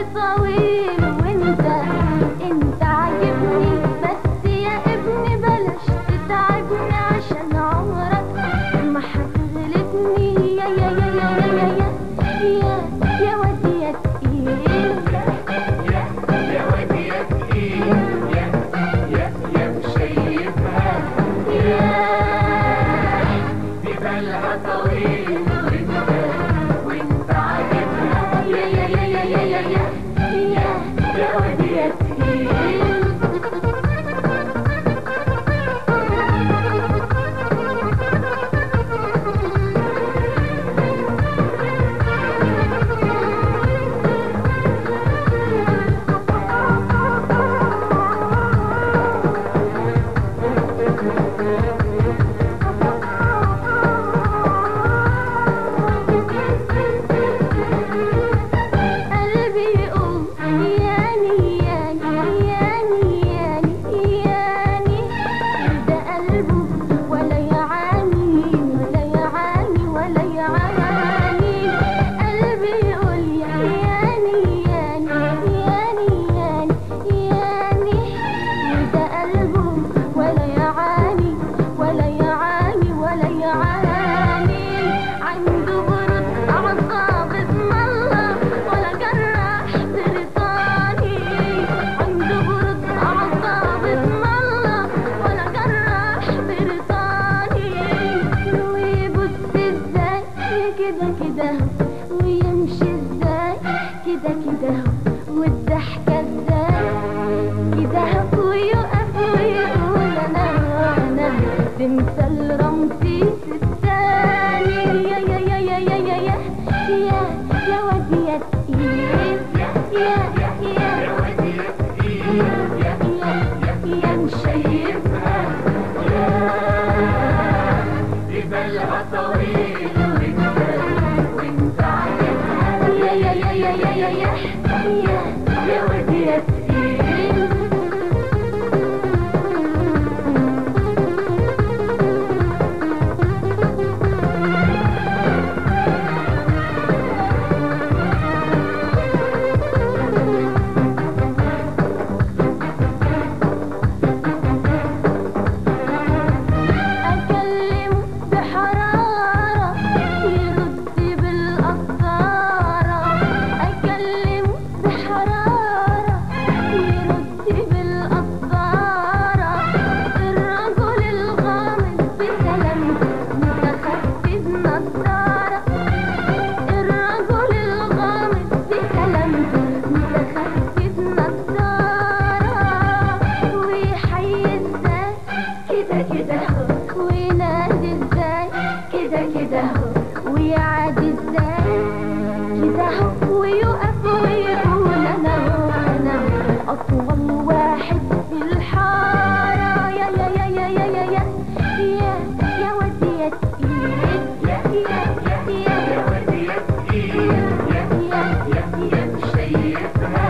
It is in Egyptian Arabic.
طويل وانت انت عاجبني بس يا ابني بلاش تتعبني عشان عمرك ما هتغلبني يا يا يا يا يا يا يا يا يا ودي يا تقيل يا ودي يا تقيل يا يا يا مشيبها يا دي بالها طويل وانت وانت عاجبها يا يا يا يا يا يا يا يا يا ودي يا تقيل قلبي يقوم ياني ياني ياني ياني ياني ده قلبه ولا يعاني ولا يعاني ولا يعاني قلبي يقول ياني ياني ياني ياني ياني ده قلبه ولا يعاني ولا يعاني ولا يعاني عنده برد أعصاب اسم الله ولا جراح بريطاني عنده برد أعصاب اسم الله ولا جراح بريطاني ويبص ازاي كده كده ويمشي ازاي كده كده والضحكة ازاي كده ويقف ويقول انا انا تمثال رمسيس الثاني يا يا يا يا يا يا يا يا يا ودي يا تقيل يا يا يا ودي يا تقيل يا يا يا مشيبها دي بالها طويل وانت وانت عاجبها يا يا يا يا يا يا يا يا يا ودي يا تقيل أكلم بحرارة يرد بالقطارة أكلم بحرارة يرد بالقطارة الرجل الغامض بسلامته متخفي بنضارة الرجل الغامض بسلامته متخفي بنضارة ويحيي ازاي كده كده هو وينادي ازاي كده كده هو ويعادي ازاي كده هو ويقف ويقول انا هو انا هو اطول واحد في الحارة يا يا يا يا يا يا يا يا يا ودي يا تقيل يا يا يا يا يا ودي يا تقيل يا يا يا يا مشيبها